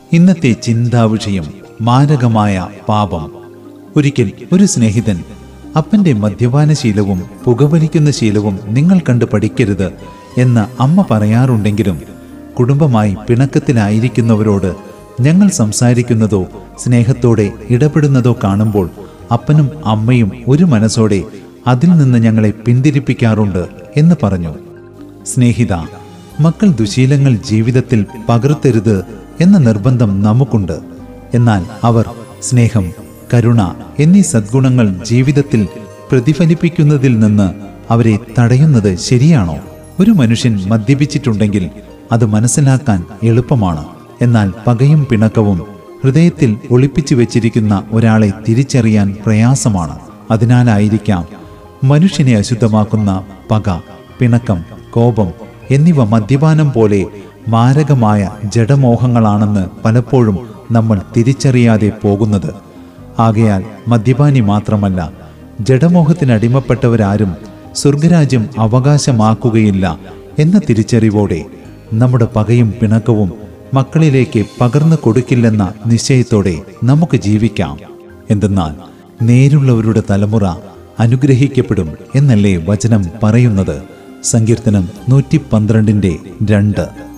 ഇന്നത്തെ ചിന്താവിഷയം മാരകമായ പാപം ഒരിക്കൽ ഒരു സ്നേഹിതൻ അപ്പന്റെ മദ്യപാന ശീലവും പുകവലിക്കുന്ന ശീലവും നിങ്ങൾ കണ്ട് പഠിക്കരുത് എന്ന് അമ്മ പറയാറുണ്ടെങ്കിലും കുടുംബമായി പിണക്കത്തിലായിരിക്കുന്നവരോട് ഞങ്ങൾ സംസാരിക്കുന്നതോ സ്നേഹത്തോടെ ഇടപെടുന്നതോ കാണുമ്പോൾ അപ്പനും അമ്മയും ഒരു മനസ്സോടെ അതിൽ നിന്ന് ഞങ്ങളെ പിന്തിരിപ്പിക്കാറുണ്ട് എന്ന് പറഞ്ഞു സ്നേഹിത മക്കൾ ദുശീലങ്ങൾ ജീവിതത്തിൽ പകർത്തരുത് എന്ന നിർബന്ധം നമുക്കുണ്ട് എന്നാൽ അവർ സ്നേഹം കരുണ എന്നീ സദ്ഗുണങ്ങൾ ജീവിതത്തിൽ പ്രതിഫലിപ്പിക്കുന്നതിൽ നിന്ന് അവരെ തടയുന്നത് ശരിയാണോ ഒരു മനുഷ്യൻ മദ്യപിച്ചിട്ടുണ്ടെങ്കിൽ അത് മനസ്സിലാക്കാൻ എളുപ്പമാണ് എന്നാൽ പകയും പിണക്കവും ഹൃദയത്തിൽ ഒളിപ്പിച്ചു വെച്ചിരിക്കുന്ന ഒരാളെ തിരിച്ചറിയാൻ പ്രയാസമാണ് അതിനാലായിരിക്കാം മനുഷ്യനെ അശുദ്ധമാക്കുന്ന പക പിണക്കം കോപം എന്നിവ മദ്യപാനം പോലെ മാരകമായ ജഡമോഹങ്ങളാണെന്ന് പലപ്പോഴും നമ്മൾ തിരിച്ചറിയാതെ പോകുന്നത് ആകയാൽ മദ്യപാനി മാത്രമല്ല ജഡമോഹത്തിനടിമപ്പെട്ടവരാരും സ്വർഗരാജ്യം അവകാശമാക്കുകയില്ല എന്ന തിരിച്ചറിവോടെ നമ്മുടെ പകയും പിണക്കവും മക്കളിലേക്ക് പകർന്നു കൊടുക്കില്ലെന്ന നിശ്ചയത്തോടെ നമുക്ക് ജീവിക്കാം എന്തെന്നാൽ നേരുള്ളവരുടെ തലമുറ അനുഗ്രഹിക്കപ്പെടും എന്നല്ലേ വചനം പറയുന്നത് സങ്കീർത്തനം നൂറ്റി പന്ത്രണ്ടിൻ്റെ രണ്ട്